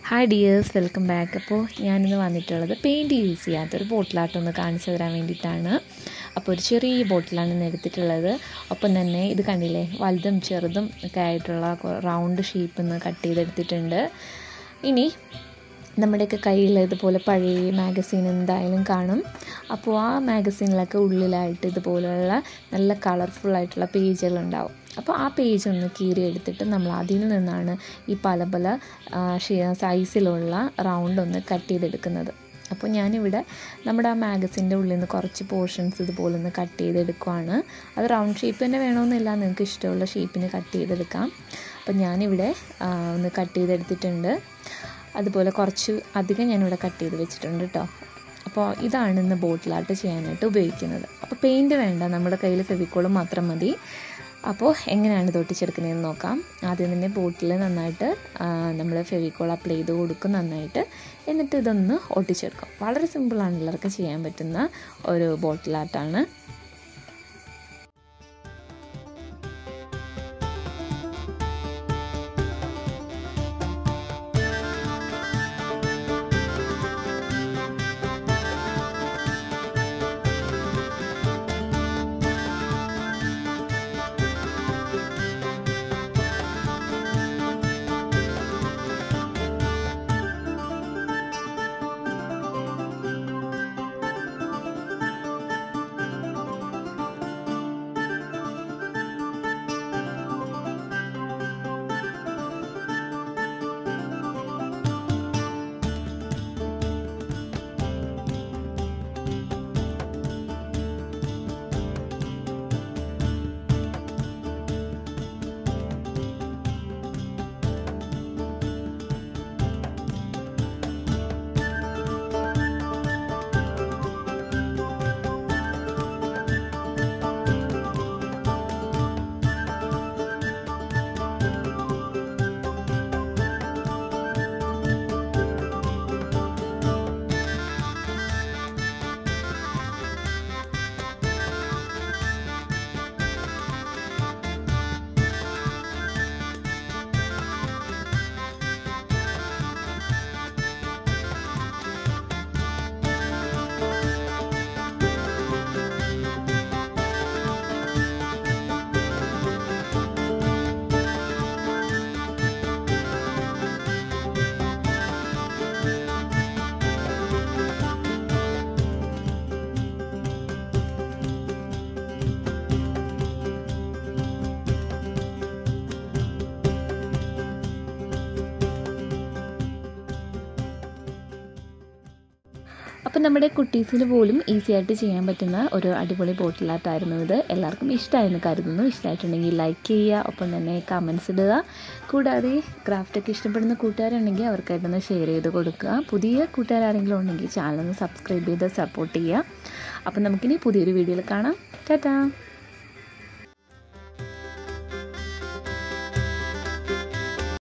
hi dears welcome back അപ്പോൾ ഞാനിന്ന് വന്നിട്ടുള്ളത് പെയിൻറ്റ് യൂസ് ചെയ്യാത്തൊരു ബോട്ടിലാട്ടം ഒന്ന് കാണിച്ചു തരാൻ വേണ്ടിയിട്ടാണ് അപ്പോൾ ഒരു ചെറിയ ബോട്ടിലാണ് ഇന്ന് എടുത്തിട്ടുള്ളത് ഒപ്പം തന്നെ ഇത് കണ്ടില്ലേ വലുതും ചെറുതും ഒക്കെ ആയിട്ടുള്ള റൗണ്ട് ഷേപ്പ് ഒന്ന് കട്ട് ചെയ്തെടുത്തിട്ടുണ്ട് ഇനി നമ്മുടെയൊക്കെ കയ്യിൽ ഇതുപോലെ പഴയ മാഗസീൻ എന്തായാലും കാണും അപ്പോൾ ആ മാഗസീനിലൊക്കെ ഉള്ളിലായിട്ട് ഇതുപോലെയുള്ള നല്ല കളർഫുള്ളായിട്ടുള്ള പേജുകളുണ്ടാവും അപ്പോൾ ആ പേജ് ഒന്ന് കീറി എടുത്തിട്ട് നമ്മൾ അതിൽ നിന്നാണ് ഈ പല പല സൈസിലുള്ള റൗണ്ട് ഒന്ന് കട്ട് ചെയ്തെടുക്കുന്നത് അപ്പോൾ ഞാനിവിടെ നമ്മുടെ ആ മാഗസിൻ്റെ ഉള്ളിൽ നിന്ന് കുറച്ച് പോർഷൻസ് ഇതുപോലെ ഒന്ന് കട്ട് ചെയ്തെടുക്കുവാണ് അത് റൗണ്ട് ഷേപ്പ് തന്നെ വേണമെന്നില്ല നിങ്ങൾക്ക് ഇഷ്ടമുള്ള ഷേപ്പിന് കട്ട് ചെയ്തെടുക്കാം അപ്പോൾ ഞാനിവിടെ ഒന്ന് കട്ട് ചെയ്തെടുത്തിട്ടുണ്ട് അതുപോലെ കുറച്ച് അധികം ഞാനിവിടെ കട്ട് ചെയ്ത് വെച്ചിട്ടുണ്ട് കേട്ടോ അപ്പോൾ ഇതാണ് ഇന്ന് ബോട്ടിലാട്ട് ചെയ്യാനായിട്ട് ഉപയോഗിക്കുന്നത് അപ്പോൾ പെയിൻറ്റ് വേണ്ട നമ്മുടെ കയ്യിൽ ഫെവിക്കോളും മാത്രം മതി അപ്പോൾ എങ്ങനെയാണ് ഇത് ഒട്ടിച്ചെടുക്കുന്നതെന്ന് നോക്കാം ആദ്യം തന്നെ ബോട്ടിൽ നന്നായിട്ട് നമ്മൾ ഫെവിക്കോൾ അപ്ലൈ ചെയ്ത് കൊടുക്കും നന്നായിട്ട് എന്നിട്ട് ഇതൊന്ന് ഒട്ടിച്ചെടുക്കും വളരെ സിമ്പിളാണ് എല്ലാവർക്കും ചെയ്യാൻ പറ്റുന്ന ഒരു ബോട്ടിലാട്ടാണ് അപ്പം നമ്മുടെ കുട്ടീസിന് പോലും ഈസി ആയിട്ട് ചെയ്യാൻ പറ്റുന്ന ഒരു അടിപൊളി ബോട്ടിലാട്ടായിരുന്നു ഇത് എല്ലാവർക്കും ഇഷ്ടമായെന്ന് കരുതുന്നു ഇഷ്ടമായിട്ടുണ്ടെങ്കിൽ ലൈക്ക് ചെയ്യുക ഒപ്പം തന്നെ കമൻസ് ഇടുക കൂടാതെ ക്രാഫ്റ്റൊക്കെ ഇഷ്ടപ്പെടുന്ന കൂട്ടുകാരുണ്ടെങ്കിൽ അവർക്കായിട്ടൊന്ന് ഷെയർ ചെയ്ത് കൊടുക്കുക പുതിയ കൂട്ടുകാരെങ്കിലും ഉണ്ടെങ്കിൽ ചാനൽ ഒന്ന് സബ്സ്ക്രൈബ് ചെയ്ത് സപ്പോർട്ട് ചെയ്യുക അപ്പം നമുക്കിനി പുതിയൊരു വീഡിയോയിൽ കാണാം ടാറ്റാ